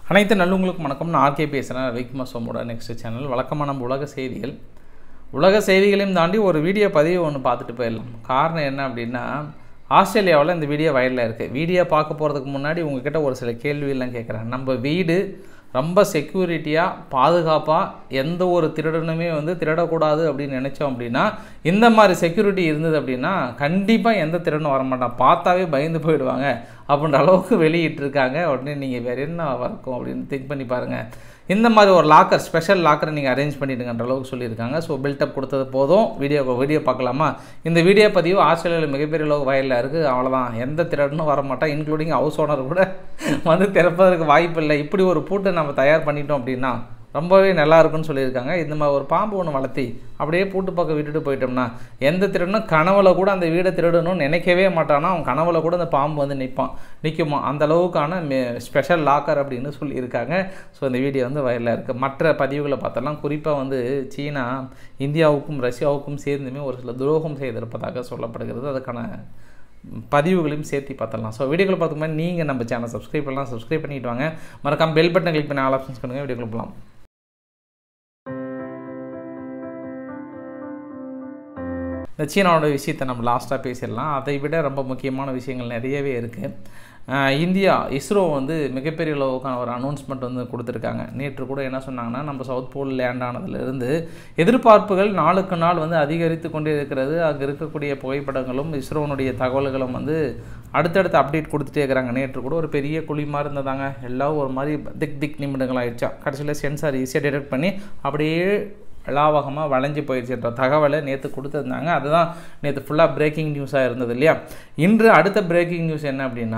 அனைத்து நல்லவங்களுக்கும் வணக்கம் நான் ஆர்கே பேசுகிறேன் ரவிக்குமார் சோமோட நெக்ஸ்ட் சேனல் வழக்கமாக நம்ம உலக செய்திகள் உலக செய்திகளையும் தாண்டி ஒரு வீடியோ பதிவு ஒன்று பார்த்துட்டு போயிடலாம் காரணம் என்ன அப்படின்னா ஆஸ்திரேலியாவில் இந்த வீடியோ வயலில் இருக்குது வீடியோ பார்க்க போகிறதுக்கு முன்னாடி உங்ககிட்ட ஒரு சில கேள்வியெல்லாம் கேட்குறேன் நம்ம வீடு ரொம்ப செக்யூரிட்டியாக பாதுகாப்பாக எந்த ஒரு திருடனுமே வந்து திருடக்கூடாது அப்படின்னு நினச்சோம் அப்படின்னா இந்த மாதிரி செக்யூரிட்டி இருந்தது அப்படின்னா கண்டிப்பாக எந்த திருடனும் வரமாட்டான் பார்த்தாவே பயந்து போயிடுவாங்க அப்படின்ற அளவுக்கு வெளியிட்டிருக்காங்க உடனே நீங்கள் வேறு என்ன இருக்கும் அப்படின்னு திங்க் பண்ணி பாருங்கள் இந்த மாதிரி ஒரு லாக்கர் ஸ்பெஷல் லாக்கரை நீங்கள் அரேஞ்ச் பண்ணிடுங்கன்ற அளவுக்கு சொல்லியிருக்காங்க ஸோ பில்டப் கொடுத்தது போதும் வீடியோ வீடியோ பார்க்கலாமா இந்த வீடியோ பதிவு ஆஸ்திரேலியாவில் மிகப்பெரிய அளவு வயலில் இருக்குது அவ்வளோதான் எந்த திறனும் வர மாட்டான் இன்க்ளூடிங் ஹவுஸ் ஓனர் கூட வந்து திறப்பதற்கு வாய்ப்பு இல்லை இப்படி ஒரு பூட்டை நம்ம தயார் பண்ணிட்டோம் அப்படின்னா ரொம்பவே நல்லா இருக்குன்னு சொல்லியிருக்காங்க இந்த மாதிரி ஒரு பாம்பு ஒன்று வளர்த்தி அப்படியே பூட்டு பக்கம் விட்டுட்டு போயிட்டோம்னா எந்த திருடனும் கனவுல கூட அந்த வீடை திருடணும்னு நினைக்கவே மாட்டானா அவன் கனவுல கூட அந்த பாம்பு வந்து நிற்பான் நிற்குமா அந்த அளவுக்கான ஸ்பெஷல் லாக்கர் அப்படின்னு சொல்லியிருக்காங்க ஸோ இந்த வீடியோ வந்து வயலில் இருக்குது மற்ற பதிவுகளை பார்த்தலாம் குறிப்பாக வந்து சீனா இந்தியாவுக்கும் ரஷ்யாவுக்கும் சேர்ந்துமே ஒரு சில துரோகம் செய்திருப்பதாக சொல்லப்படுகிறது அதுக்கான பதிவுகளையும் சேர்த்து பார்த்தலாம் ஸோ வீடியோக்களை பார்த்துக்கு நீங்கள் நம்ம சேனல் சப்ஸ்கிரைப் பண்ணலாம் சப்ஸ்கிரைப் பண்ணிட்டு வாங்க மறக்காம பெல் பட்டன் கிளிக் பண்ணி ஆல் ஆப்ஷன்ஸ் பண்ணுங்கள் வீடியோக்குள்ள போகலாம் இந்த சீனாவோட விஷயத்தை நம்ம லாஸ்ட்டாக பேசிடலாம் அதை விட ரொம்ப முக்கியமான விஷயங்கள் நிறையவே இருக்குது இந்தியா இஸ்ரோ வந்து மிகப்பெரிய அளவுக்கான ஒரு அனௌன்ஸ்மெண்ட் வந்து கொடுத்துருக்காங்க நேற்று கூட என்ன சொன்னாங்கன்னா நம்ம சவுத் போல் லேண்ட் ஆனதுலேருந்து எதிர்பார்ப்புகள் நாளுக்கு நாள் வந்து அதிகரித்து கொண்டே இருக்கிறது அங்கே இருக்கக்கூடிய புகைப்படங்களும் இஸ்ரோனுடைய தகவல்களும் வந்து அடுத்தடுத்து அப்டேட் கொடுத்துட்டே இருக்கிறாங்க நேற்று கூட ஒரு பெரிய குழி மாதிரி இருந்ததாங்க எல்லாம் ஒரு மாதிரி திக் திக் நிமிடங்கள் ஆயிடுச்சா கடைசியில் சென்சார் ஈஸியாக டிடெக்ட் பண்ணி அப்படியே லாவகமாக வளைஞ்சு போயிடுச்சுன்ற தகவலை நேற்று கொடுத்துருந்தாங்க அதுதான் நேற்று ஃபுல்லாக பிரேக்கிங் நியூஸாக இருந்தது இல்லையா இன்று அடுத்த பிரேக்கிங் நியூஸ் என்ன அப்படின்னா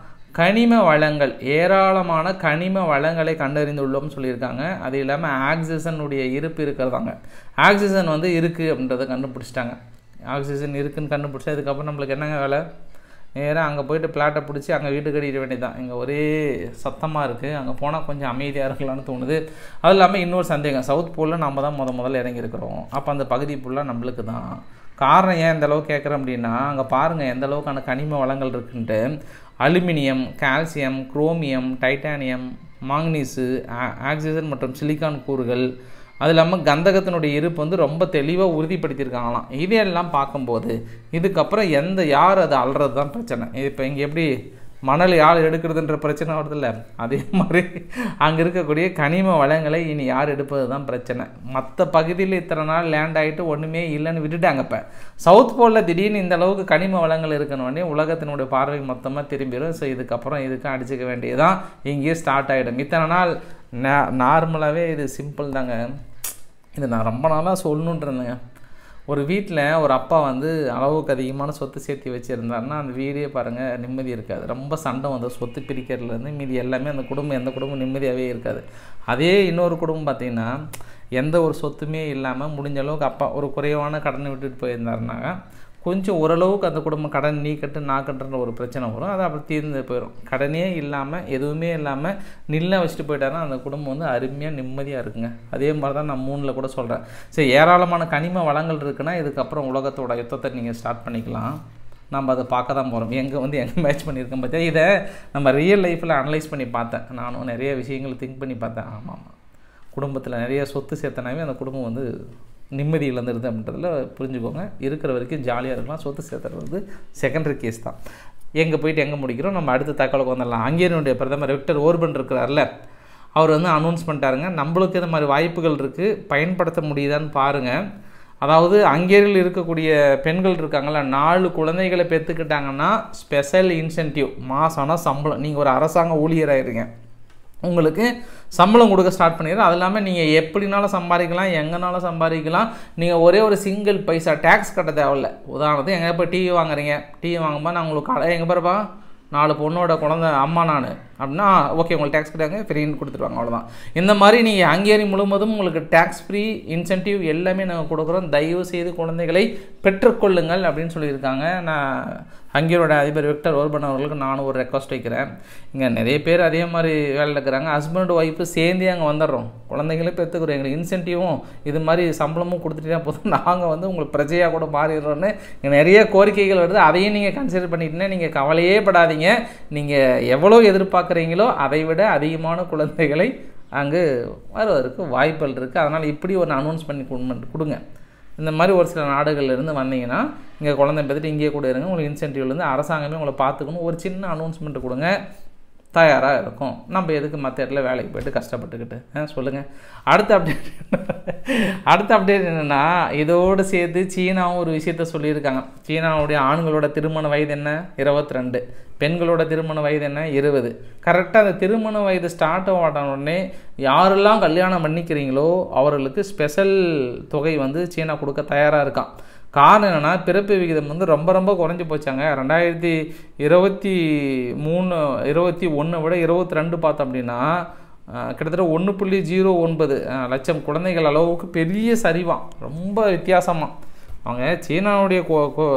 கனிம வளங்கள் ஏராளமான கனிம வளங்களை கண்டறிந்துள்ளோம்னு சொல்லியிருக்காங்க அது இல்லாமல் ஆக்சிஜனுடைய இருப்பு இருக்கிறதாங்க ஆக்சிஜன் வந்து இருக்குது அப்படின்றத கண்டுபிடிச்சிட்டாங்க ஆக்சிஜன் இருக்குன்னு கண்டுபிடிச்சா இதுக்கப்புறம் நம்மளுக்கு என்னங்க வேலை நேராக அங்கே போயிட்டு பிளாட்டை பிடிச்சி அங்கே வீட்டு கட்டிட வேண்டியதான் இங்கே ஒரே சத்தமாக இருக்குது அங்கே போனால் கொஞ்சம் அமைதியாக இருக்கலாம்னு தோணுது அது இல்லாமல் இன்னொரு சந்தேகம் சவுத் போலில் நம்ம தான் முத முதல்ல இறங்கியிருக்கிறோம் அப்போ அந்த பகுதி ஃபுல்லாக நம்மளுக்கு தான் காரணம் ஏன் இந்த அளவுக்கு கேட்குறேன் அப்படின்னா அங்கே பாருங்கள் எந்த அளவுக்கான கனிம வளங்கள் இருக்குன்ட்டு aluminium calcium chromium titanium manganese oxygen மற்றும் சிலிக்கான் கூறுகள் அது இல்லாமல் கந்தகத்தினுடைய இருப்பு வந்து ரொம்ப தெளிவாக உறுதிப்படுத்தியிருக்காங்களாம் இதையெல்லாம் பார்க்கும்போது இதுக்கப்புறம் எந்த யார் அதை அல்றது தான் பிரச்சனை இப்போ இங்கே எப்படி மணல் யார் எடுக்கிறதுன்ற பிரச்சனை வருதில்ல அதே மாதிரி அங்கே இருக்கக்கூடிய கனிம வளங்களை இனி யார் எடுப்பது தான் பிரச்சனை மற்ற பகுதியில் இத்தனை நாள் லேண்ட் ஆகிட்டு ஒன்றுமே இல்லைன்னு விட்டுட்டாங்க இப்போ சவுத் போலில் திடீர்னு இந்த அளவுக்கு கனிம வளங்கள் இருக்கணுன்னே உலகத்தினுடைய பார்வை மொத்தமாக திரும்பிடும் ஸோ இதுக்கப்புறம் இதுக்கும் அடிச்சுக்க வேண்டியதுதான் இங்கேயே ஸ்டார்ட் ஆகிடும் இத்தனை நாள் நார்மலாகவே இது சிம்பிள் தாங்க இது நான் ரொம்ப நாளாக சொல்லணுன்றேங்க ஒரு வீட்டில் ஒரு அப்பா வந்து அளவுக்கு அதிகமான சொத்து சேர்த்து வச்சுருந்தாருன்னா அந்த வீடே பாருங்கள் நிம்மதி இருக்காது ரொம்ப சண்டை வந்து சொத்து பிரிக்கிறதுலேருந்து மீதி எல்லாமே அந்த குடும்பம் எந்த குடும்பம் நிம்மதியாகவே இருக்காது அதே இன்னொரு குடும்பம் பார்த்திங்கன்னா எந்த ஒரு சொத்துமே இல்லாமல் முடிஞ்ச அளவுக்கு அப்பா ஒரு குறைவான கடனை விட்டுட்டு போயிருந்தாருனாங்க கொஞ்சம் ஓரளவுக்கு அந்த குடும்பம் கடன் நீ கட்டு நான் கட்டுன்ற ஒரு பிரச்சனை வரும் அது அப்புறம் தீர்ந்து போயிடும் கடனே இல்லாமல் எதுவுமே இல்லாமல் நில்ல வச்சுட்டு போயிட்டாருன்னா அந்த குடும்பம் வந்து அருமையாக நிம்மதியாக இருக்குங்க அதே மாதிரி தான் நான் மூணில் கூட சொல்கிறேன் சரி ஏராளமான கனிம வளங்கள் இருக்குன்னா இதுக்கப்புறம் உலகத்தோட யுத்தத்தை நீங்கள் ஸ்டார்ட் பண்ணிக்கலாம் நம்ம அதை பார்க்க தான் போகிறோம் எங்கே வந்து எங்கே மேட்ச் பண்ணியிருக்கோம் பார்த்தா இதை நம்ம ரியல் லைஃப்பில் அனலைஸ் பண்ணி பார்த்தேன் நானும் நிறைய விஷயங்கள் திங்க் பண்ணி பார்த்தேன் ஆமாம் ஆமாம் குடும்பத்தில் நிறைய சொத்து சேர்த்தனாவே அந்த குடும்பம் வந்து நிம்மதி இழந்துருது அப்படின்றதுல புரிஞ்சுக்கோங்க இருக்கிற வரைக்கும் ஜாலியாக இருக்கலாம் சொத்து சேர்த்துறது வந்து செகண்டரி கேஸ் தான் எங்கே போயிட்டு எங்கே முடிக்கிறோம் நம்ம அடுத்த தகவலுக்கு வந்துடலாம் ஹங்கேரியனுடைய பிரதமர் விக்டர் ஓர்பன் இருக்கிறார்ல அவர் வந்து அனௌன்ஸ் பண்ணிட்டாருங்க நம்மளுக்கு இந்த மாதிரி வாய்ப்புகள் இருக்குது பயன்படுத்த முடியுதான்னு பாருங்கள் அதாவது அங்கேரியில் இருக்கக்கூடிய பெண்கள் இருக்காங்களா நாலு குழந்தைகளை பெற்றுக்கிட்டாங்கன்னா ஸ்பெஷல் இன்சென்டிவ் மாதம்னா சம்பளம் நீங்கள் ஒரு அரசாங்க ஊழியராயிருங்க உங்களுக்கு சம்பளம் கொடுக்க ஸ்டார்ட் பண்ணிடுறோம் அது இல்லாமல் நீங்கள் எப்படினாலும் சம்பாதிக்கலாம் எங்கேனாலும் சம்பாதிக்கலாம் நீங்கள் ஒரே ஒரு சிங்கிள் பைசா டேக்ஸ் கட்ட தேவையில்ல உதாரணத்துக்கு எங்கே போய் டிவி வாங்குறீங்க டிவி வாங்கும்போது நான் உங்களுக்கு கடை எங்கே பாருப்பா நாலு பொண்ணோட குழந்த அம்மா நான் அப்படின்னா ஓகே உங்களுக்கு டேக்ஸ் கிடையாங்க ஃப்ரீன்னு கொடுத்துருவாங்க அவ்வளோதான் இந்த மாதிரி நீங்கள் ஹங்கேரி முழுவதும் உங்களுக்கு டேக்ஸ் ஃப்ரீ இன்சென்டிவ் எல்லாமே நாங்கள் கொடுக்குறோம் தயவு செய்து குழந்தைகளை பெற்றுக்கொள்ளுங்கள் அப்படின்னு சொல்லியிருக்காங்க நான் ஹங்கேரியோட அதிபர் விக்டர் ஓர்பன் அவர்களுக்கு நானும் ஒரு ரெக்வஸ்ட் வைக்கிறேன் இங்கே நிறைய பேர் அதே மாதிரி வேலையில் இருக்கிறாங்க ஹஸ்பண்ட் ஒய்ஃபு சேர்ந்தே அங்கே வந்துடுறோம் குழந்தைங்களே பெற்றுக்கிறோம் எங்களுக்கு இன்சென்டிவும் இது மாதிரி சம்பளமும் கொடுத்துட்டே போதும் நாங்கள் வந்து உங்களுக்கு பிரஜையாக கூட மாறிடுறோன்னு இங்கே நிறைய கோரிக்கைகள் வருது அதையும் நீங்கள் கன்சிடர் பண்ணிட்டுனா நீங்கள் கவலையே படாதீங்க நீங்கள் எவ்வளோ எதிர்பார்க்க எதிர்பார்க்குறீங்களோ அதை விட அதிகமான குழந்தைகளை அங்கு வருவதற்கு வாய்ப்புகள் இருக்குது அதனால் இப்படி ஒரு அனௌன்ஸ் பண்ணி கொண்டு- கொடுங்க இந்த மாதிரி ஒரு சில நாடுகள்ல இருந்து வந்தீங்கன்னா இங்கே குழந்தை பெற்றுட்டு இங்கேயே கூட இருங்க உங்களுக்கு இன்சென்டிவ்லேருந்து அரசாங்கமே உங்களை பார்த்துக்கணும் ஒரு சின்ன அனௌன்ஸ்மெண்ட் கொடுங்க தயாராக இருக்கும் நம்ம எதுக்கு மற்ற இடத்துல வேலைக்கு போயிட்டு கஷ்டப்பட்டுக்கிட்டு ஆ, சொல்லுங்க அடுத்த அப்டேட் அடுத்த அப்டேட் என்னென்னா இதோடு சேர்த்து சீனாவும் ஒரு விஷயத்த சொல்லியிருக்காங்க சீனாவுடைய ஆண்களோட திருமண வயது என்ன இருபத்தி ரெண்டு பெண்களோட திருமண வயது என்ன இருபது கரெக்டாக அந்த திருமண வயது ஸ்டார்ட் ஆன உடனே யாரெல்லாம் கல்யாணம் பண்ணிக்கிறீங்களோ அவர்களுக்கு ஸ்பெஷல் தொகை வந்து சீனா கொடுக்க தயாராக இருக்கான் காரணம் என்னென்னா பிறப்பு விகிதம் வந்து ரொம்ப ரொம்ப குறைஞ்சி போச்சாங்க ரெண்டாயிரத்தி இருபத்தி மூணு இருபத்தி ஒன்றை விட இருபத்தி ரெண்டு பார்த்தோம் அப்படின்னா அஹ், கிட்டத்தட்ட ஒன்று புள்ளி ஜீரோ ஒன்பது அஹ், லட்சம் குழந்தைகள் அளவுக்கு பெரிய சரிவாம் ரொம்ப வித்தியாசமாக அவங்க சீனாவுடைய கொ- கொ-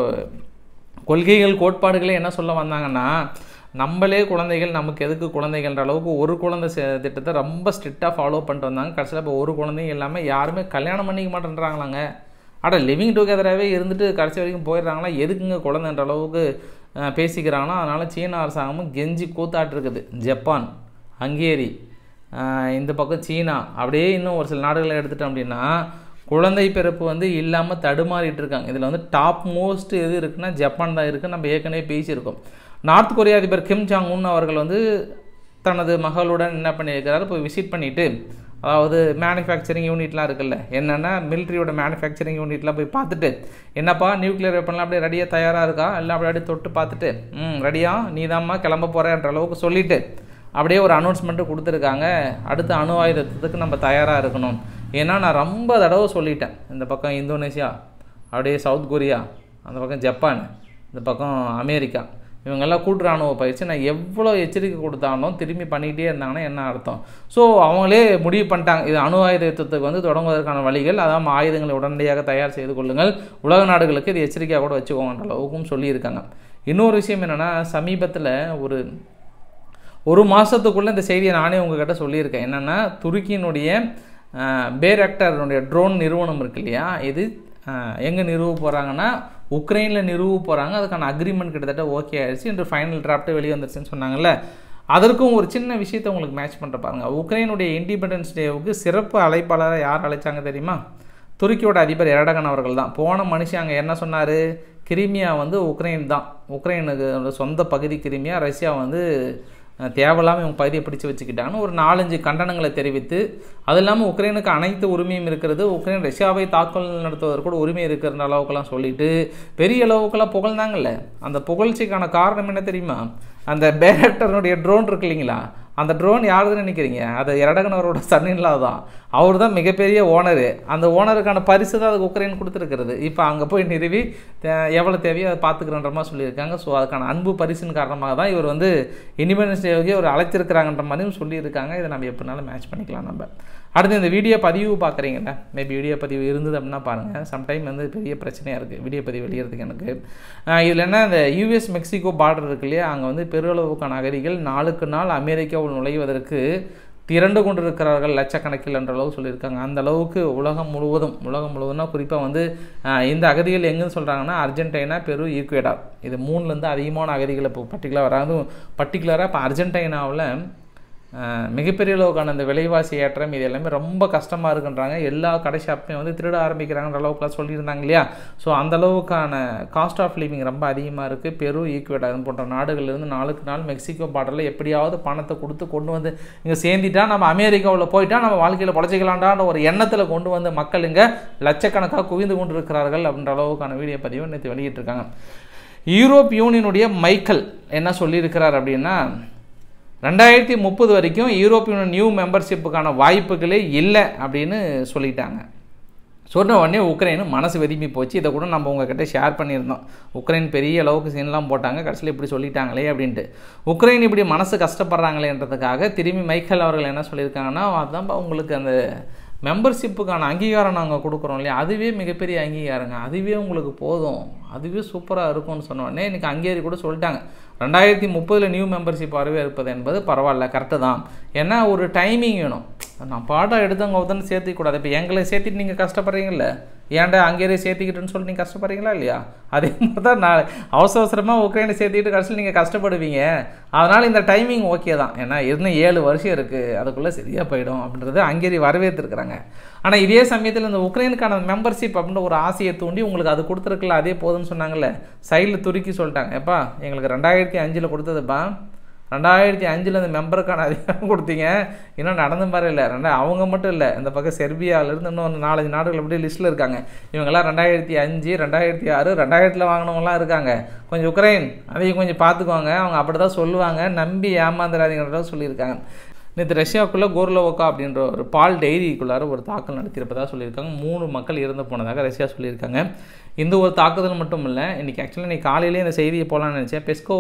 கொள்கைகள் கோட்பாடுகளே என்ன சொல்ல வந்தாங்கன்னா நம்மளே குழந்தைகள் நமக்கு எதுக்கு குழந்தைகள்ன்ற அளவுக்கு ஒரு குழந்தை சே- திட்டத்தை ரொம்ப ஸ்ட்ரிக்டாக ஃபாலோ பண்ணிட்டு வந்தாங்க கடைசியில் இப்போ ஒரு குழந்தையும் இல்லாமல் யாருமே கல்யாணம் பண்ணிக்க மாட்டேன்றாங்களாங்க அட லிவிங் டுகெதராகவே இருந்துட்டு கடைசி வரைக்கும் போயிடுறாங்களா எதுக்குங்க குழந்தைன்ற அளவுக்கு அஹ், பேசிக்கிறாங்கன்னா அதனால் சீன அரசாங்கமும் கெஞ்சி கூத்தாட்டு இருக்குது ஜப்பான் ஹங்கேரி அஹ், இந்த பக்கம் சீனா அப்படியே இன்னும் ஒரு சில நாடுகளை எடுத்துட்டோம் அப்படின்னா குழந்தை பிறப்பு வந்து இல்லாமல் தடுமாறிட்டு இருக்காங்க இதில் வந்து டாப் மோஸ்ட் எது இருக்குன்னா ஜப்பான் தான் இருக்குது நம்ம ஏற்கனவே பேசியிருக்கோம் நார்த் கொரியா அதிபர் கிம் ஜாங் உன் அவர்கள் வந்து தனது மகளுடன் என்ன பண்ணியிருக்கிறாரு போய் விசிட் பண்ணிவிட்டு அதாவது மேனுஃபேக்சரிங் யூனிட்லாம் இருக்குல்ல என்னென்னா மிலிட்ரியோட மேனுஃபேக்சரிங் யூனிட்லாம் போய் பார்த்துட்டு என்னப்பா நியூக்ளியர் வெப்பன்லாம் அப்படியே ரெடியாக தயாராக இருக்கா எல்லாம் அப்படியே அப்படியே தொட்டு பார்த்துட்டு ம் ரெடியா நீதாம்மா கிளம்ப போகிறேன்ற அளவுக்கு சொல்லிட்டு அப்படியே ஒரு அனௌன்ஸ்மெண்ட்டு கொடுத்துருக்காங்க அடுத்த அணு ஆயுதத்துக்கு நம்ம தயாராக இருக்கணும் ஏன்னா நான் ரொம்ப தடவை சொல்லிட்டேன் இந்த பக்கம் இந்தோனேஷியா அப்படியே சவுத் கொரியா அந்த பக்கம் ஜப்பான் இந்த பக்கம் அமெரிக்கா இவங்கெல்லாம் கூட்டு ராணுவ பயிற்சி நான் எவ்வளோ எச்சரிக்கை கொடுத்தாலும் திரும்பி பண்ணிக்கிட்டே இருந்தாங்கன்னா என்ன அர்த்தம் ஸோ அவங்களே முடிவு பண்ணிட்டாங்க இது அணு ஆயுத யுத்தத்துக்கு வந்து தொடங்குவதற்கான வழிகள் அதாவது ஆயுதங்களை உடனடியாக தயார் செய்து கொள்ளுங்கள் உலக நாடுகளுக்கு இது எச்சரிக்கையாக கூட வச்சுக்கோங்கன்ற அளவுக்கும் சொல்லியிருக்காங்க இன்னொரு விஷயம் என்னென்னா சமீபத்தில் ஒரு ஒரு மாதத்துக்குள்ளே இந்த செய்தியை நானே உங்ககிட்ட சொல்லியிருக்கேன் என்னென்னா துருக்கியினுடைய பேரக்டருடைய ட்ரோன் நிறுவனம் இருக்கு இல்லையா இது எங்கே நிறுவ போகிறாங்கன்னா உக்ரைனில் நிறுவ போகிறாங்க அதுக்கான அக்ரிமெண்ட் கிட்டத்தட்ட ஓகே ஆயிடுச்சு இன்று ஃபைனல் டிராஃப்ட்டு வெளியே வந்துருச்சுன்னு சொன்னாங்கல்ல அதற்கும் ஒரு சின்ன விஷயத்தை உங்களுக்கு மேட்ச் பண்ணுற பாருங்க உக்ரைனுடைய இண்டிபெண்டன்ஸ் டேவுக்கு சிறப்பு அழைப்பாளராக யார் அழைச்சாங்க தெரியுமா துருக்கியோட அதிபர் எரடகன் அவர்கள் தான் போன மனுஷன் அங்கே என்ன சொன்னார் கிரிமியா வந்து உக்ரைன் தான் உக்ரைனுக்கு சொந்த பகுதி கிரிமியா ரஷ்யா வந்து அஹ், தேவையில்லாமல் இவங்க பகுதியை பிடிச்சு வச்சுக்கிட்டாங்கன்னு ஒரு நாலஞ்சு கண்டனங்களை தெரிவித்து அது இல்லாமல் உக்ரைனுக்கு அனைத்து உரிமையும் இருக்கிறது உக்ரைன் ரஷ்யாவை தாக்குதல் நடத்துவதற்கு கூட உரிமை இருக்கிற அளவுக்குலாம் சொல்லிட்டு பெரிய அளவுக்குலாம் புகழ்ந்தாங்கல்ல அந்த புகழ்ச்சிக்கான காரணம் என்ன தெரியுமா அந்த பேரக்டருடைய ட்ரோன் இருக்கு இல்லைங்களா அந்த ட்ரோன் யாருதுன்னு நினைக்கிறீங்க அது எரடகனவரோட சன்னின்லா தான் அவர் தான் மிகப்பெரிய ஓனரு அந்த ஓனருக்கான பரிசு தான் அதுக்கு உக்ரைன் கொடுத்துருக்கிறது இப்போ அங்கே போய் நிறுவி தே- எவ்வளோ தேவையோ அதை பார்த்துக்கிறன்ற மாதிரி சொல்லியிருக்காங்க ஸோ அதுக்கான அன்பு பரிசின் காரணமாக தான் இவர் வந்து இண்டிபெண்டன்ஸ் டேவுக்கே ஒரு அழைச்சிருக்கிறாங்கன்ற மாதிரியும் சொல்லியிருக்காங்க இதை நம்ம எப்படினாலும் மேட்ச் பண்ணிக்கலாம் நம்ம அடுத்து இந்த வீடியோ பதிவு பார்க்குறீங்களா மேபி வீடியோ பதிவு இருந்தது அப்படின்னா பாருங்கள் சம்டைம் வந்து பெரிய பிரச்சனையாக இருக்குது வீடியோ பதிவு வெளியிறதுக்கு எனக்கு இதில் என்ன இந்த யூஎஸ் மெக்சிகோ பார்டர் இருக்கு இல்லையா அங்கே வந்து பெருளவுக்கான அகதிகள் நாளுக்கு நாள் அமெரிக்காவில் நுழைவதற்கு திரண்டு கொண்டிருக்கிறார்கள் லட்சக்கணக்கில் என்ற அளவு சொல்லியிருக்காங்க அந்த அளவுக்கு உலகம் முழுவதும் உலகம் முழுவதும்னா குறிப்பாக வந்து ஆஹ், இந்த அகதிகள் எங்கன்னு சொல்கிறாங்கன்னா அர்ஜென்டினா பெரு ஈக்குவேடார் இது மூணுலேருந்து அதிகமான அகதிகள் இப்போ பர்டிகுலர் வராது பர்டிகுலராக இப்போ அர்ஜென்டினாவில் ஆஹ், மிகப்பெரிய அளவுக்கான இந்த விலைவாசி ஏற்றம் இது எல்லாமே ரொம்ப கஷ்டமாக இருக்குன்றாங்க எல்லா கடை ஷாப்பையும் வந்து திருட ஆரம்பிக்கிறாங்கன்ற அளவுக்குலாம் சொல்லியிருந்தாங்க இல்லையா ஸோ அந்த அளவுக்கான காஸ்ட் ஆஃப் லிவிங் ரொம்ப அதிகமாக இருக்குது பெரு ஈக்குவேடா இது போன்ற நாடுகள்லேருந்து நாளுக்கு நாள் மெக்சிகோ பார்டரில் எப்படியாவது பணத்தை கொடுத்து கொண்டு வந்து இங்கே சேர்ந்துட்டா நம்ம அமெரிக்காவில் போயிட்டா நம்ம வாழ்க்கையில் பொழைச்சிக்கலாண்டான்ற ஒரு எண்ணத்தில் கொண்டு வந்து மக்கள் இங்கே லட்சக்கணக்காக குவிந்து கொண்டு இருக்கிறார்கள் அப்படின்ற அளவுக்கான வீடியோ பதிவு நேற்று வெளியிட்டிருக்காங்க யூரோப் யூனியனுடைய மைக்கேல் என்ன சொல்லியிருக்கிறார் அப்படின்னா ரெண்டாயிரத்தி முப்பது வரைக்கும் யூரோப்பியன் நியூ மெம்பர்ஷிப்புக்கான வாய்ப்புகளே இல்லை அப்படின்னு சொல்லிட்டாங்க சொன்ன உடனே உக்ரைனு மனசு வெதும்பி போச்சு இதை கூட நம்ம உங்ககிட்ட ஷேர் பண்ணியிருந்தோம் உக்ரைன் பெரிய அளவுக்கு சீன்லாம் போட்டாங்க கடைசியில் இப்படி சொல்லிட்டாங்களே அப்படின்ட்டு உக்ரைன் இப்படி மனசு கஷ்டப்படுறாங்களேன்றதுக்காக திரும்பி மைக்கேல் அவர்கள் என்ன சொல்லியிருக்காங்கன்னா அதான்ப்பா உங்களுக்கு அந்த மெம்பர்ஷிப்புக்கான அங்கீகாரம் நாங்கள் கொடுக்குறோம் இல்லையா அதுவே மிகப்பெரிய அங்கீகாரங்க அதுவே உங்களுக்கு போதும் அதுவே சூப்பராக இருக்கும்னு சொன்ன உடனே இன்றைக்கி அங்கேரி கூட சொல்லிட்டாங்க ரெண்டாயிரத்தி முப்பதில் நியூ மெம்பர்ஷிப் வரவே இருப்பது என்பது பரவாயில்ல கரெக்டு தான் ஏன்னா ஒரு டைமிங் வேணும் நான் பாடம் எடுத்தவங்க ஒருத்தனை சேர்த்திக்கூடாது இப்போ எங்களை சேர்த்திட்டு நீங்கள் கஷ்டப்படுறீங்கல்ல ஏன்டா அங்கேயே சேர்த்திக்கிட்டுன்னு சொல்லி நீங்கள் கஷ்டப்படுறீங்களா இல்லையா அதே மாதிரி தான் நான் அவசர அவசரமாக உக்ரைனை சேர்த்திக்கிட்டு கடைசியில் நீங்கள் கஷ்டப்படுவீங்க அதனால் இந்த டைமிங் ஓகே தான் ஏன்னா இன்னும் ஏழு வருஷம் இருக்குது அதுக்குள்ளே சரியாக போயிடும் அப்படின்றது ஹங்கேரி வரவேற்றுருக்குறாங்க ஆனால் இதே சமயத்தில் இந்த உக்ரைனுக்கான மெம்பர்ஷிப் அப்படின்ற ஒரு ஆசையை தூண்டி உங்களுக்கு அது கொடுத்துருக்கல அதே போதும்னு சொன்னாங்கல்ல சைடில் துருக்கி சொல்லிட்டாங்க எப்பா எங்களுக்கு ரெண்டாயிரத்தி அஞ்சில் கொடுத்ததுப்பா ரெண்டாயிரத்தி அஞ்சில் இந்த மெம்பருக்கான அதிகாரம் கொடுத்தீங்க இன்னும் நடந்து பாரு இல்லை ரெண்டா அவங்க மட்டும் இல்லை இந்த பக்கம் செர்பியாவிலேருந்து இன்னும் நாலஞ்சு நாடுகள் அப்படியே லிஸ்ட்டில் இருக்காங்க இவங்கெல்லாம் ரெண்டாயிரத்தி அஞ்சு ரெண்டாயிரத்தி ஆறு ரெண்டாயிரத்தில் வாங்கினவங்களாம் இருக்காங்க கொஞ்சம் உக்ரைன் அதையும் கொஞ்சம் பார்த்துக்கோங்க அவங்க அப்படி தான் சொல்லுவாங்க நம்பி ஏமாந்துடாதீங்கிறத சொல்லியிருக்காங்க நேற்று ரஷ்யாவுக்குள்ளே கோர்லோவோக்கா அப்படின்ற ஒரு பால் டெய்ரிக்குள்ளார ஒரு தாக்கல் நடத்தியிருப்பதாக சொல்லியிருக்காங்க மூணு மக்கள் இறந்து போனதாக ரஷ்யா சொல்லியிருக்காங்க இந்த ஒரு தாக்குதல் மட்டும் இல்லை இன்றைக்கி ஆக்சுவலாக இன்றைக்கி காலையிலே இந்த செய்தியை போகலான்னு நினச்சேன் பெஸ்கோ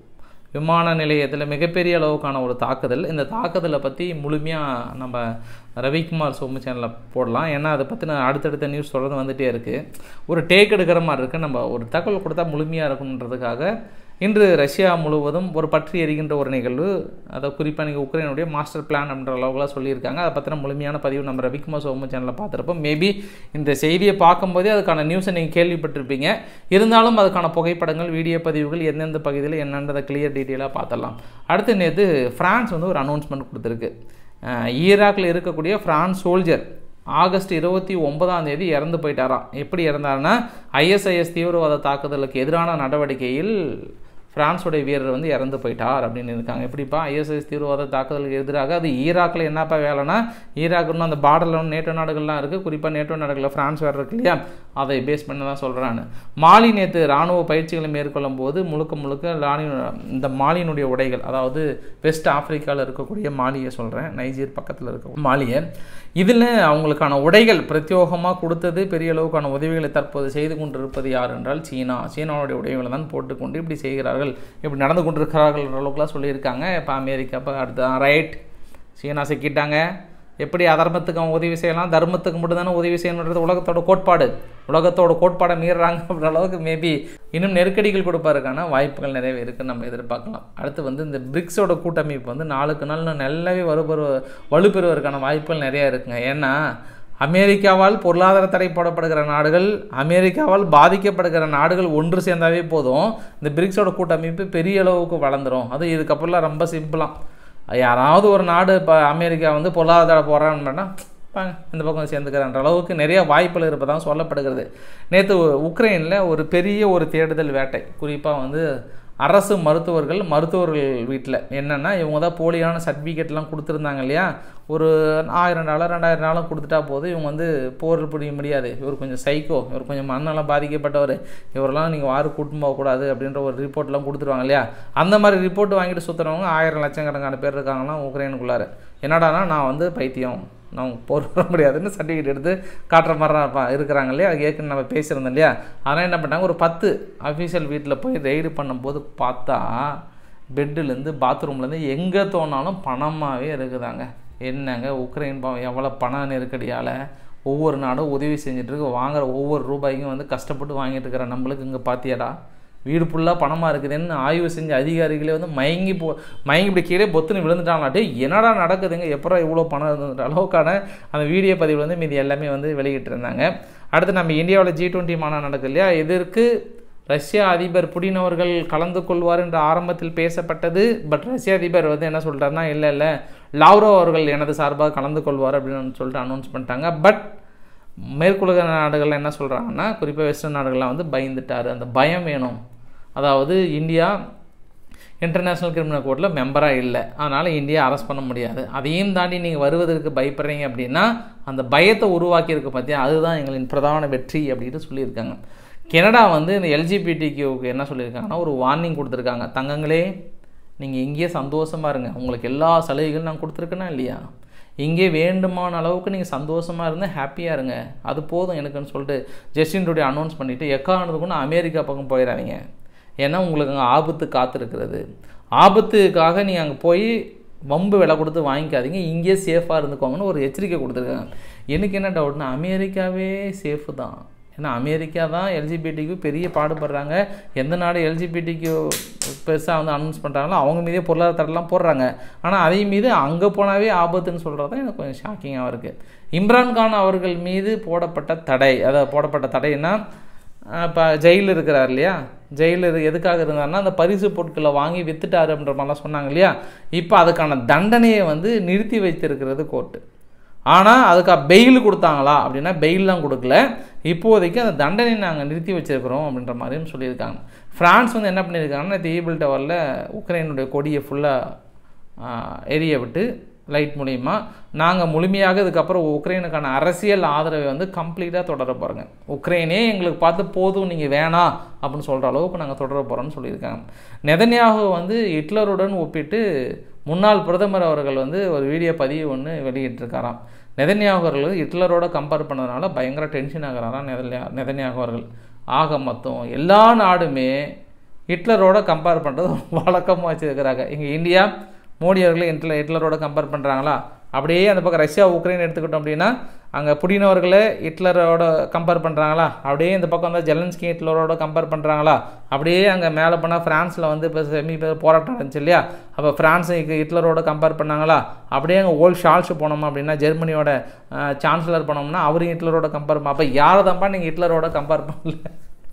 விமான நிலையத்தில் மிகப்பெரிய அளவுக்கான ஒரு தாக்குதல் இந்த தாக்குதலை பற்றி முழுமையாக நம்ம ரவிக்குமார் சோமு சேனலில் போடலாம் ஏன்னா அதை பற்றின அடுத்தடுத்த நியூஸ் தொடர்ந்து வந்துகிட்டே இருக்குது ஒரு டேக் எடுக்கிற மாதிரி இருக்குது நம்ம ஒரு தகவல் கொடுத்தா முழுமையாக இருக்கணுன்றதுக்காக இன்று ரஷ்யா முழுவதும் ஒரு பற்றி எரிகின்ற ஒரு நிகழ்வு அதை குறிப்பாக நீங்கள் உக்ரைனுடைய மாஸ்டர் பிளான் அப்படின்ற அளவுக்குலாம் சொல்லியிருக்காங்க அதை பற்றின முழுமையான பதிவு நம்ம ரவிக்குமார் சோமு சேனலில் பார்த்துருப்போம் மேபி இந்த செய்தியை பார்க்கும்போதே அதுக்கான நியூஸை நீங்கள் கேள்விப்பட்டிருப்பீங்க இருந்தாலும் அதுக்கான புகைப்படங்கள் வீடியோ பதிவுகள் எந்தெந்த பகுதியில் என்னன்றதை கிளியர் டீட்டெயிலாக பார்த்துடலாம் அடுத்து நேற்று ஃப்ரான்ஸ் வந்து ஒரு அனௌன்ஸ்மெண்ட் கொடுத்துருக்கு ஈராக்கில் இருக்கக்கூடிய ஃப்ரான்ஸ் சோல்ஜர் ஆகஸ்ட் இருபத்தி ஒன்பதாம் தேதி இறந்து போயிட்டாராம் எப்படி இறந்தாருன்னா ஐஎஸ்ஐஎஸ் தீவிரவாத தாக்குதலுக்கு எதிரான நடவடிக்கையில் ஃப்ரான்ஸுடைய வீரர் வந்து இறந்து போயிட்டார் அப்படின்னு இருக்காங்க எப்படிப்பா ஐஎஸ்ஐஎஸ் தீவிரவாத தாக்குதலுக்கு எதிராக அது ஈராக்கில் என்னப்பா வேலைன்னா ஈராக்குன்னு அந்த பார்டரில் நேட்டோ நாடுகள்லாம் இருக்குது குறிப்பாக நேட்டோ நாடுகளில் ஃப்ரான்ஸ் வேறு இருக்கு இல்லையா அதை பேஸ் பண்ணி தான் சொல்கிறான்னு மாலி நேற்று இராணுவ பயிற்சிகளை மேற்கொள்ளும் போது முழுக்க முழுக்க ராணி இந்த மாலியினுடைய உடைகள் அதாவது வெஸ்ட் ஆப்பிரிக்காவில் இருக்கக்கூடிய மாலியை சொல்கிறேன் நைஜீர் பக்கத்தில் இருக்க மாலியை இதில் அவங்களுக்கான உடைகள் பிரத்யோகமாக கொடுத்தது பெரிய அளவுக்கான உதவிகளை தற்போது செய்து கொண்டிருப்பது யார் என்றால் சீனா சீனாவுடைய உடைகளை தான் போட்டுக்கொண்டு இப்படி செய்கிறார்கள் இப்படி நடந்து கொண்டிருக்கிறார்கள் அளவுக்குலாம் சொல்லியிருக்காங்க இப்போ அமெரிக்கா இப்போ அடுத்த ரைட் சீனா சிக்கிட்டாங்க எப்படி அதர்மத்துக்கு அவன் உதவி செய்யலாம் தர்மத்துக்கு மட்டும் தானே உதவி செய்யணுன்றது உலகத்தோட கோட்பாடு உலகத்தோட கோட்பாடை மீறுறாங்க அப்படின்ற அளவுக்கு மேபி இன்னும் நெருக்கடிகள் கொடுப்பதற்கான வாய்ப்புகள் நிறையவே இருக்குன்னு நம்ம எதிர்பார்க்கலாம் அடுத்து வந்து இந்த பிரிக்ஸோட கூட்டமைப்பு வந்து நாளுக்கு நாள் நல்லாவே வலுப்பெறு வலுப்பெறுவதற்கான வாய்ப்புகள் நிறையா இருக்குங்க ஏன்னா அமெரிக்காவால் பொருளாதார தடை போடப்படுகிற நாடுகள் அமெரிக்காவால் பாதிக்கப்படுகிற நாடுகள் ஒன்று சேர்ந்தாவே போதும் இந்த பிரிக்ஸோட கூட்டமைப்பு பெரிய அளவுக்கு வளர்ந்துடும் அது இதுக்கப்புறம்லாம் ரொம்ப சிம்பிளாக யாராவது ஒரு நாடு இப்போ அமெரிக்கா வந்து பொருளாதார போகிறான்னு இந்த பக்கம் சேர்ந்துக்கிறன்ற அளவுக்கு நிறைய வாய்ப்புகள் இருப்பதாக சொல்லப்படுகிறது நேற்று உக்ரைனில் ஒரு பெரிய ஒரு தேடுதல் வேட்டை குறிப்பாக வந்து அரசு மருத்துவர்கள் மருத்துவர்கள் வீட்டில் என்னென்னா இவங்க தான் போலியான சர்டிஃபிகேட்லாம் கொடுத்துருந்தாங்க இல்லையா ஒரு ஆயிரம் டாலர் ரெண்டாயிரம் டாலர் கொடுத்துட்டா போது இவங்க வந்து போர் புரிய முடியாது இவர் கொஞ்சம் சைக்கோ இவர் கொஞ்சம் மண்ணெல்லாம் பாதிக்கப்பட்டவர் இவரெல்லாம் நீங்கள் வாரு கூட்டும் போகக்கூடாது அப்படின்ற ஒரு ரிப்போர்ட்லாம் கொடுத்துருவாங்க இல்லையா அந்த மாதிரி ரிப்போர்ட் வாங்கிட்டு சுற்றுறவங்க ஆயிரம் லட்சக்கணக்கான பேர் இருக்காங்களாம் உக்ரைனுக்குள்ளார என்னடானா நான் வந்து பைத்தியம் நான் போர் வர முடியாதுன்னு சர்டிஃபிகேட் எடுத்து காட்டுற மாதிரி இருக்கிறாங்க இல்லையா அது ஏற்கனவே நம்ம பேசியிருந்தோம் இல்லையா அதனால் என்ன பண்ணாங்க ஒரு பத்து அஃபீஷியல் வீட்டில் போய் ரெய்டு பண்ணும்போது பார்த்தா பெட்டுலேருந்து பாத்ரூம்லேருந்து எங்கே தோணாலும் பணமாகவே இருக்குதாங்க என்னங்க உக்ரைன் பாவம் எவ்வளோ பண நெருக்கடியால் ஒவ்வொரு நாடும் உதவி செஞ்சிட்ருக்கு வாங்குற ஒவ்வொரு ரூபாய்க்கும் வந்து கஷ்டப்பட்டு வாங்கிட்டு இருக்கிற நம்மளுக்கு இங்கே பார்த்தியாடா வீடு ஃபுல்லாக பணமாக இருக்குதுன்னு ஆய்வு செஞ்ச அதிகாரிகளே வந்து மயங்கி போ மயங்கி இப்படி கீழே பொத்துன்னு விழுந்துட்டாங்களாட்டு என்னடா நடக்குதுங்க எப்போ இவ்வளோ பணம் இருந்த அளவுக்கான அந்த வீடியோ பதிவில் வந்து மீதி எல்லாமே வந்து வெளியிட்டு இருந்தாங்க அடுத்து நம்ம இந்தியாவில் ஜி டுவெண்ட்டி மாநாடு நடக்குது இல்லையா இதற்கு ரஷ்ய அதிபர் புடின் அவர்கள் கலந்து கொள்வார் என்று ஆரம்பத்தில் பேசப்பட்டது பட் ரஷ்ய அதிபர் வந்து என்ன சொல்கிறாருன்னா இல்லை இல்லை லாவ்ரோ அவர்கள் எனது சார்பாக கலந்து கொள்வார் அப்படின்னு சொல்லிட்டு அனௌன்ஸ் பண்ணிட்டாங்க பட் மேற்குலக நாடுகள்லாம் என்ன சொல்கிறாங்கன்னா குறிப்பாக வெஸ்டர்ன் நாடுகள்லாம் வந்து பயந்துட்டார் அந்த பயம் வேணும் அதாவது இந்தியா இன்டர்நேஷ்னல் கிரிமினல் கோர்ட்டில் மெம்பராக இல்லை அதனால் இந்தியா அரெஸ்ட் பண்ண முடியாது அதையும் தாண்டி நீங்கள் வருவதற்கு பயப்படுறீங்க அப்படின்னா அந்த பயத்தை உருவாக்கியிருக்க பார்த்தியா அதுதான் எங்களின் பிரதான வெற்றி அப்படின்னு சொல்லியிருக்காங்க கெனடா வந்து இந்த எல்ஜிபிடிக்கு என்ன சொல்லியிருக்காங்கன்னா ஒரு வார்னிங் கொடுத்துருக்காங்க தங்கங்களே நீங்கள் இங்கேயே சந்தோஷமாக இருங்க உங்களுக்கு எல்லா சலுகைகளும் நான் கொடுத்துருக்கேனா இல்லையா இங்கே வேண்டுமான அளவுக்கு நீங்கள் சந்தோஷமாக இருந்தால் ஹாப்பியாக இருங்க அது போதும் எனக்குன்னு சொல்லிட்டு ஜஸ்டின் டுடே அனௌன்ஸ் பண்ணிவிட்டு எக்கானதுக்குன்னு அமெரிக்கா பக்கம் போயிடாதீங்க ஏன்னா உங்களுக்கு அங்கே ஆபத்து காத்திருக்கிறது ஆபத்துக்காக நீங்கள் அங்கே போய் வம்பு விலை கொடுத்து வாங்கிக்காதீங்க இங்கேயே சேஃபாக இருந்துக்கோங்கன்னு ஒரு எச்சரிக்கை கொடுத்துருக்காங்க எனக்கு என்ன டவுட்னா அமெரிக்காவே சேஃபு தான் ஏன்னா அமெரிக்கா தான் எல்ஜிபிடிக்கு பெரிய பாடுபடுறாங்க எந்த நாடு எல்ஜிபிடிக்கு பெருசாக வந்து அனௌன்ஸ் பண்ணுறாங்களோ அவங்க மீதே பொருளாதார தடைலாம் போடுறாங்க ஆனால் அதே மீது அங்கே போனாவே ஆபத்துன்னு சொல்கிறது தான் எனக்கு கொஞ்சம் ஷாக்கிங்காக இருக்குது இம்ரான்கான் அவர்கள் மீது போடப்பட்ட தடை அதாவது போடப்பட்ட தடைன்னா இப்போ ஜெயிலில் இருக்கிறார் இல்லையா ஜெயிலில் எதுக்காக இருந்தாருன்னா அந்த பரிசு பொருட்களை வாங்கி வித்துட்டாரு அப்படின்ற மாதிரிலாம் சொன்னாங்க இல்லையா இப்போ அதுக்கான தண்டனையை வந்து நிறுத்தி வைத்திருக்கிறது கோர்ட்டு ஆனால் அதுக்கு பெயில் கொடுத்தாங்களா அப்படின்னா பெயிலெலாம் கொடுக்கல இப்போதைக்கு அந்த தண்டனை நாங்கள் நிறுத்தி வச்சிருக்கிறோம் அப்படின்ற மாதிரியும் சொல்லியிருக்காங்க ஃப்ரான்ஸ் வந்து என்ன பண்ணியிருக்காங்கன்னா இந்த ஈபிள் டவரில் உக்ரைனுடைய கொடியை ஃபுல்லாக எரிய விட்டு லைட் மூலிமா நாங்கள் முழுமையாக இதுக்கப்புறம் உக்ரைனுக்கான அரசியல் ஆதரவை வந்து கம்ப்ளீட்டாக தொடர போகிறோங்க உக்ரைனே எங்களுக்கு பார்த்து போதும் நீங்கள் வேணாம் அப்படின்னு சொல்கிற அளவுக்கு நாங்கள் தொடர போகிறோம்னு சொல்லியிருக்காங்க நெதன்யாகு வந்து ஹிட்லருடன் ஒப்பிட்டு முன்னாள் பிரதமர் அவர்கள் வந்து ஒரு வீடியோ பதிவு ஒன்று வெளியிட்டிருக்காராம் நெதன்யாகு அவர்கள் ஹிட்லரோட கம்பேர் பண்ணதுனால பயங்கர டென்ஷன் ஆகிறாராம் நெதன்யா நெதன்யாகு அவர்கள் ஆக மொத்தம் எல்லா நாடுமே ஹிட்லரோட கம்பேர் பண்ணுறது வழக்கமாக வச்சுருக்கிறாங்க இங்கே இந்தியா மோடி அவர்களை ஹிட்லர் ஹிட்லரோட கம்பேர் பண்ணுறாங்களா அப்படியே அந்த பக்கம் ரஷ்யா உக்ரைன் எடுத்துக்கிட்டோம் அப்படின்னா அங்கே புடின் அவர்களை ஹிட்லரோட கம்பேர் பண்ணுறாங்களா அப்படியே இந்த பக்கம் வந்து ஜெலன்ஸ்கி ஹிட்லரோட கம்பேர் பண்ணுறாங்களா அப்படியே அங்கே மேலே போனால் ஃப்ரான்ஸில் வந்து இப்போ செமி போராட்டம் நடந்துச்சு இல்லையா அப்போ ஃப்ரான்ஸை ஹிட்லரோட கம்பேர் பண்ணாங்களா அப்படியே அங்கே ஓல்ட் ஷால்ஸ் போனோம் அப்படின்னா ஜெர்மனியோட சான்சலர் போனோம்னா அவரையும் ஹிட்லரோட கம்பேர் அப்போ யாரை தான்ப்பா நீங்கள் ஹிட்லரோட கம்பேர் பண்ணல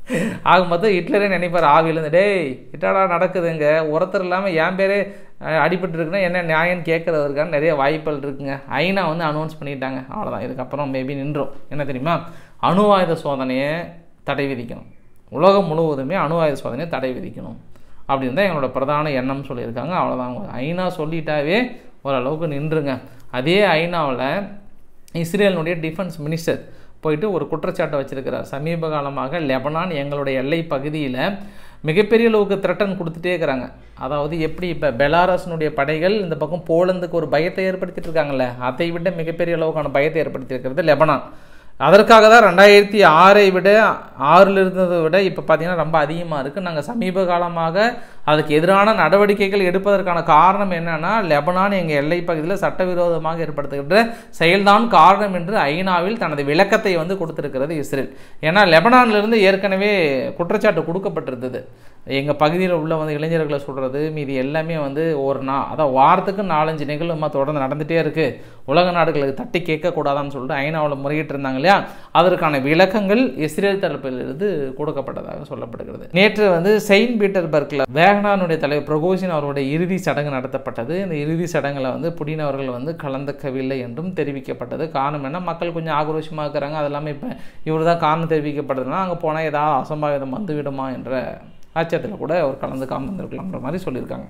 ஆக மொத்தம் ஹிட்லரே நினைப்பார் ஆவிலேருந்து டேய் இட்டாடா நடக்குதுங்க ஒருத்தர் இல்லாமல் என் பேரே அடிபட்டு இருக்குன்னா என்ன நியாயம்னு கேட்குறதுக்கான நிறைய வாய்ப்புகள் இருக்குங்க ஐநா வந்து அனௌன்ஸ் பண்ணிட்டாங்க அவ்வளோதான் இதுக்கப்புறம் மேபி நின்றோம் என்ன தெரியுமா அணு ஆயுத சோதனையை தடை விதிக்கணும் உலகம் முழுவதுமே அணு ஆயுத சோதனையை தடை விதிக்கணும் அப்படின்னு தான் எங்களோட பிரதான எண்ணம் சொல்லியிருக்காங்க அவ்வளோதான் ஐநா சொல்லிட்டாவே ஓரளவுக்கு நின்றுங்க அதே ஐநாவில் இஸ்ரேலினுடைய டிஃபென்ஸ் மினிஸ்டர் போயிட்டு ஒரு குற்றச்சாட்டை வச்சிருக்கிறார் சமீப காலமாக லெபனான் எங்களுடைய எல்லை பகுதியில் மிகப்பெரிய அளவுக்கு த்ரெட்டன் கொடுத்துட்டே இருக்கிறாங்க அதாவது எப்படி இப்போ பெலாரஸினுடைய படைகள் இந்த பக்கம் போலந்துக்கு ஒரு பயத்தை ஏற்படுத்திட்டு இருக்காங்கல்ல அதை விட மிகப்பெரிய அளவுக்கான பயத்தை ஏற்படுத்தி இருக்கிறது லெபனான் அதற்காக தான் ரெண்டாயிரத்தி ஆறை விட ஆறில் இருந்ததை விட இப்போ பார்த்தீங்கன்னா ரொம்ப அதிகமாக இருக்குது நாங்கள் சமீப காலமாக அதுக்கு எதிரான நடவடிக்கைகள் எடுப்பதற்கான காரணம் என்னன்னா லெபனான் எங்கள் எல்லை பகுதியில் சட்டவிரோதமாக ஏற்படுத்துகின்ற செயல்தான் காரணம் என்று ஐநாவில் தனது விளக்கத்தை வந்து கொடுத்திருக்கிறது இஸ்ரேல் ஏன்னா லெபனான்லேருந்து ஏற்கனவே குற்றச்சாட்டு கொடுக்கப்பட்டிருந்தது எங்கள் பகுதியில் உள்ள வந்து இளைஞர்களை சொல்கிறது மீதி எல்லாமே வந்து ஒரு நா அதான் வாரத்துக்கு நாலஞ்சு நிகழ்வுமா தொடர்ந்து நடந்துகிட்டே இருக்குது உலக நாடுகளுக்கு தட்டி கேட்கக்கூடாதான்னு சொல்லிட்டு ஐநாவில் முறையிட்டு இருந்தாங்க இல்லையா அதற்கான விளக்கங்கள் இஸ்ரேல் தரப்பிலிருந்து கொடுக்கப்பட்டதாக சொல்லப்படுகிறது நேற்று வந்து செயின்ட் பீட்டர்பர்க்கில் வேகனானுடைய தலைவர் பிரகோஷின் அவருடைய இறுதி சடங்கு நடத்தப்பட்டது இந்த இறுதி சடங்கில் வந்து புடின் அவர்கள் வந்து கலந்துக்கவில்லை என்றும் தெரிவிக்கப்பட்டது காரணம் என்ன மக்கள் கொஞ்சம் ஆக்ரோஷமாக இருக்கிறாங்க அது இல்லாமல் இப்போ இவர் தான் காரணம் தெரிவிக்கப்படுதுன்னா அங்கே போனால் ஏதாவது அசம்பாவிதம் வந்துவிடுமா என்ற அச்சத்தில் கூட அவர் கலந்துக்காமல் இருந்திருக்கலாம்ன்ற மாதிரி சொல்லியிருக்காங்க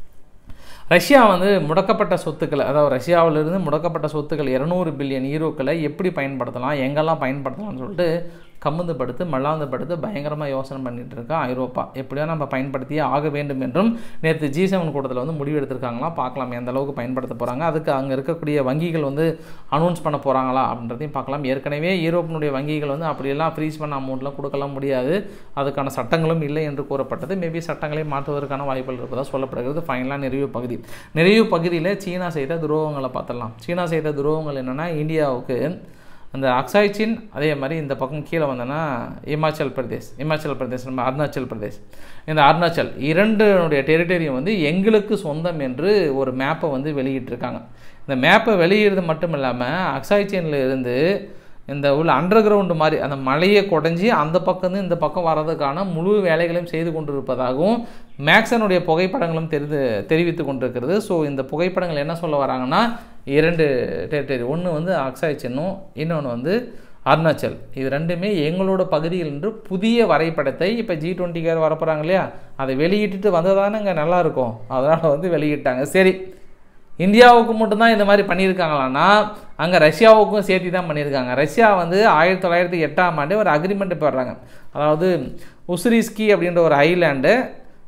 ரஷ்யா வந்து முடக்கப்பட்ட சொத்துக்களை அதாவது ரஷ்யாவிலிருந்து முடக்கப்பட்ட சொத்துக்கள் இரநூறு பில்லியன் ஈரோக்களை எப்படி பயன்படுத்தலாம் எங்கெல்லாம் பயன்படுத்தலாம்னு சொல்லிட்டு கம்முந்து படுத்து மல்லாந்து படுத்து பயங்கரமாக யோசனை பண்ணிட்டு இருக்கா ஐரோப்பா எப்படியோ நம்ம பயன்படுத்தியே ஆக வேண்டும் என்றும் நேற்று ஜி செவன் கூட்டத்தில் வந்து முடிவு எடுத்திருக்காங்களாம் பார்க்கலாம் எந்த அளவுக்கு பயன்படுத்த போகிறாங்க அதுக்கு அங்கே இருக்கக்கூடிய வங்கிகள் வந்து அனௌன்ஸ் பண்ண போகிறாங்களா அப்படின்றதையும் பார்க்கலாம் ஏற்கனவே யூரோப்பினுடைய வங்கிகள் வந்து அப்படியெல்லாம் ஃப்ரீஸ் பண்ண அமௌண்ட்லாம் கொடுக்கலாம் முடியாது அதுக்கான சட்டங்களும் இல்லை என்று கூறப்பட்டது மேபி சட்டங்களை மாற்றுவதற்கான வாய்ப்புகள் இருப்பதாக சொல்லப்படுகிறது ஃபைனலாக நிறைவு பகுதி நிறைவு பகுதியில் சீனா செய்த துரோகங்களை பார்த்துடலாம் சீனா செய்த துரோகங்கள் என்னென்னா இந்தியாவுக்கு அந்த அக்சாய்ச்சின் அதே மாதிரி இந்த பக்கம் கீழே வந்தோன்னா இமாச்சல் பிரதேஷ் இமாச்சல் பிரதேஷ் நம்ம அருணாச்சல் பிரதேஷ் இந்த அருணாச்சல் இரண்டுனுடைய டெரிட்டரியும் வந்து எங்களுக்கு சொந்தம் என்று ஒரு மேப்பை வந்து வெளியிட்டிருக்காங்க இந்த மேப்பை வெளியிடுறது மட்டும் இல்லாமல் அக்சாய்ச்சியனில் இருந்து இந்த உள்ள அண்டர் கிரவுண்டு மாதிரி அந்த மலையை குடஞ்சி அந்த பக்கம் இந்த பக்கம் வர்றதுக்கான முழு வேலைகளையும் செய்து கொண்டிருப்பதாகவும் மேக்சனுடைய புகைப்படங்களும் தெரிந்து தெரிவித்து கொண்டிருக்கிறது ஸோ இந்த புகைப்படங்கள் என்ன சொல்ல வராங்கன்னா இரண்டு டெரிட்டரி ஒன்று வந்து அக்சாய் சின்னம் இன்னொன்று வந்து அருணாச்சல் இது ரெண்டுமே எங்களோட பகுதியில் என்று புதிய வரைபடத்தை இப்போ ஜி டுவெண்ட்டிக்கார் வரப்போகிறாங்க இல்லையா அதை வெளியிட்டுட்டு வந்ததானே இங்கே நல்லாயிருக்கும் அதனால் வந்து வெளியிட்டாங்க சரி இந்தியாவுக்கு மட்டும்தான் இந்த மாதிரி பண்ணியிருக்காங்களான்னா அங்கே ரஷ்யாவுக்கும் சேர்த்து தான் பண்ணியிருக்காங்க ரஷ்யா வந்து ஆயிரத்தி தொள்ளாயிரத்தி எட்டாம் ஆண்டு ஒரு அக்ரிமெண்ட் போடுறாங்க அதாவது உஸ்ரிஸ்கி அப்படின்ற ஒரு ஐலாண்டு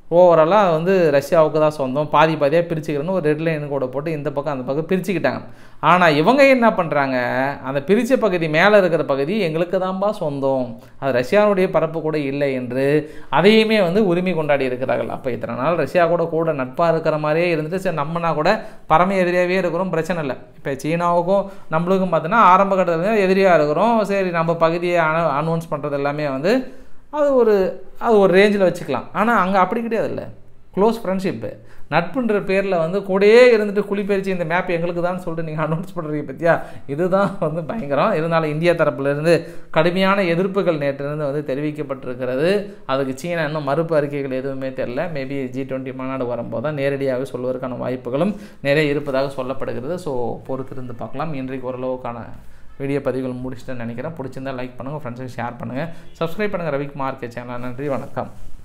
ஓவராலாக வந்து ரஷ்யாவுக்கு தான் சொந்தம் பாதி பாதியாக பிரிச்சுக்கிறேன்னு ஒரு ரெட் லைன் கூட போட்டு இந்த பக்கம் அந்த பக்கம் பிரிச்சுக்கிட்டாங்க ஆனால் இவங்க என்ன பண்ணுறாங்க அந்த பிரித்த பகுதி மேலே இருக்கிற பகுதி எங்களுக்கு தான்பா சொந்தம் அது ரஷ்யாவுடைய பரப்பு கூட இல்லை என்று அதையுமே வந்து உரிமை கொண்டாடி இருக்கிறார்கள் அப்போ இத்தனை நாள் ரஷ்யா கூட கூட நட்பாக இருக்கிற மாதிரியே இருந்துட்டு சரி நம்மனா கூட பரம எதிரியாகவே இருக்கிறோம் பிரச்சனை இல்லை இப்போ சீனாவுக்கும் நம்மளுக்கும் பார்த்தோன்னா ஆரம்ப கட்டத்தில் எதிரியாக இருக்கிறோம் சரி நம்ம பகுதியை அன அனௌன்ஸ் பண்ணுறது எல்லாமே வந்து அது ஒரு அது ஒரு ரேஞ்சில் வச்சுக்கலாம் ஆனால் அங்கே அப்படி கிடையாது இல்லை க்ளோஸ் ஃப்ரெண்ட்ஷிப்பு நட்புன்ற பேரில் வந்து கூடயே இருந்துட்டு குளிப்பறிச்சு இந்த மேப் எங்களுக்கு தான் சொல்லிட்டு நீங்கள் அனௌன்ஸ் பண்ணுறீங்க பற்றியா இதுதான் வந்து பயங்கரம் இருந்தாலும் இந்தியா தரப்புலேருந்து கடுமையான எதிர்ப்புகள் நேற்றிலிருந்து வந்து தெரிவிக்கப்பட்டிருக்கிறது அதுக்கு சீனா இன்னும் மறுப்பு அறிக்கைகள் எதுவுமே தெரில மேபி ஜி டுவெண்ட்டி மாநாடு வரும்போது தான் நேரடியாகவே சொல்வதற்கான வாய்ப்புகளும் நிறைய இருப்பதாக சொல்லப்படுகிறது ஸோ பொறுத்திருந்து பார்க்கலாம் இன்றைக்கு ஓரளவுக்கான வீடியோ பதிவுகள் முடிச்சுட்டு நினைக்கிறேன் பிடிச்சிருந்தா லைக் பண்ணுங்கள் ஃப்ரெண்ட்ஸுக்கு ஷேர் பண்ணுங்கள் சப்ஸ்கிரைப் பண்ணுங்கள் ரவிக்குமார் கே சேனல் நன்றி வணக்கம்